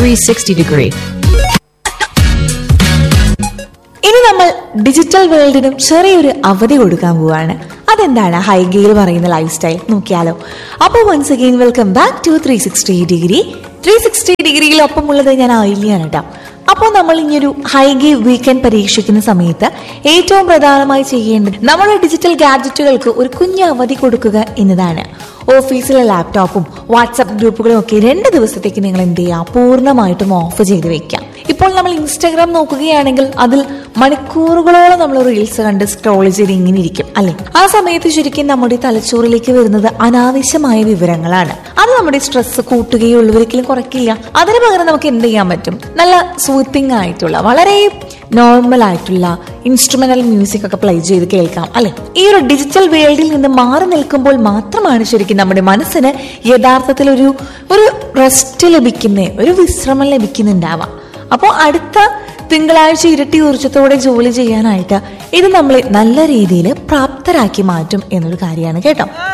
360 degree. ഇനി നമ്മൾ digital വേൾഡിനും ചെറിയൊരു അവധി കൊടുക്കാൻ പോവാണ് അതെന്താണ് ഹൈഗയിൽ പറയുന്ന ലൈഫ് സ്റ്റൈൽ നോക്കിയാലോ അപ്പോൾ once again welcome back to three sixty degree three sixty ഡിഗ്രിയിൽ ഒപ്പമുള്ളത് ഞാൻ ആയില്യാണ് കേട്ടോ അപ്പോൾ നമ്മൾ ഇനിയൊരു ഹൈഗേ വീക്കെൻഡ് പരീക്ഷിക്കുന്ന സമയത്ത് ഏറ്റവും പ്രധാനമായി ചെയ്യേണ്ടത് നമ്മുടെ ഡിജിറ്റൽ ഗാഡ്ജറ്റുകൾക്ക് ഒരു കുഞ്ഞു അവധി കൊടുക്കുക എന്നതാണ് ഓഫീസിലെ ലാപ്ടോപ്പും വാട്സപ്പ് ഗ്രൂപ്പുകളും ഒക്കെ രണ്ട് ദിവസത്തേക്ക് നിങ്ങൾ എന്ത് ചെയ്യുക പൂർണ്ണമായിട്ടും ഓഫ് ചെയ്ത് വെക്കാം ഇപ്പോൾ നമ്മൾ ഇൻസ്റ്റാഗ്രാം നോക്കുകയാണെങ്കിൽ അതിൽ മണിക്കൂറുകളോളം നമ്മൾ റീൽസ് കണ്ട് സ്ക്രോൾ ചെയ്ത് ഇങ്ങനെ ഇരിക്കും അല്ലെ ആ സമയത്ത് ശരിക്കും നമ്മുടെ തലച്ചോറിലേക്ക് വരുന്നത് അനാവശ്യമായ വിവരങ്ങളാണ് അത് നമ്മുടെ സ്ട്രെസ് കൂട്ടുകയുള്ളൂ ഒരിക്കലും കുറയ്ക്കില്ല അതിന് പകരം നമുക്ക് എന്ത് ചെയ്യാൻ പറ്റും നല്ല സൂത്തിങ് ആയിട്ടുള്ള വളരെ നോർമൽ ആയിട്ടുള്ള ഇൻസ്ട്രുമെന്റൽ മ്യൂസിക് ഒക്കെ പ്ലേ ചെയ്ത് കേൾക്കാം അല്ലെ ഈ ഒരു ഡിജിറ്റൽ വേൾഡിൽ നിന്ന് മാറി നിൽക്കുമ്പോൾ മാത്രമാണ് ശരിക്കും നമ്മുടെ മനസ്സിന് യഥാർത്ഥത്തിൽ ഒരു ഒരു റെസ്റ്റ് ലഭിക്കുന്ന ഒരു വിശ്രമം ലഭിക്കുന്നുണ്ടാവാം അപ്പോൾ അടുത്ത തിങ്കളാഴ്ച ഇരട്ടി ഊർജ്ജത്തോടെ ജോലി ചെയ്യാനായിട്ട് ഇത് നമ്മളെ നല്ല രീതിയിൽ പ്രാപ്തരാക്കി മാറ്റും എന്നൊരു കാര്യമാണ് കേട്ടോ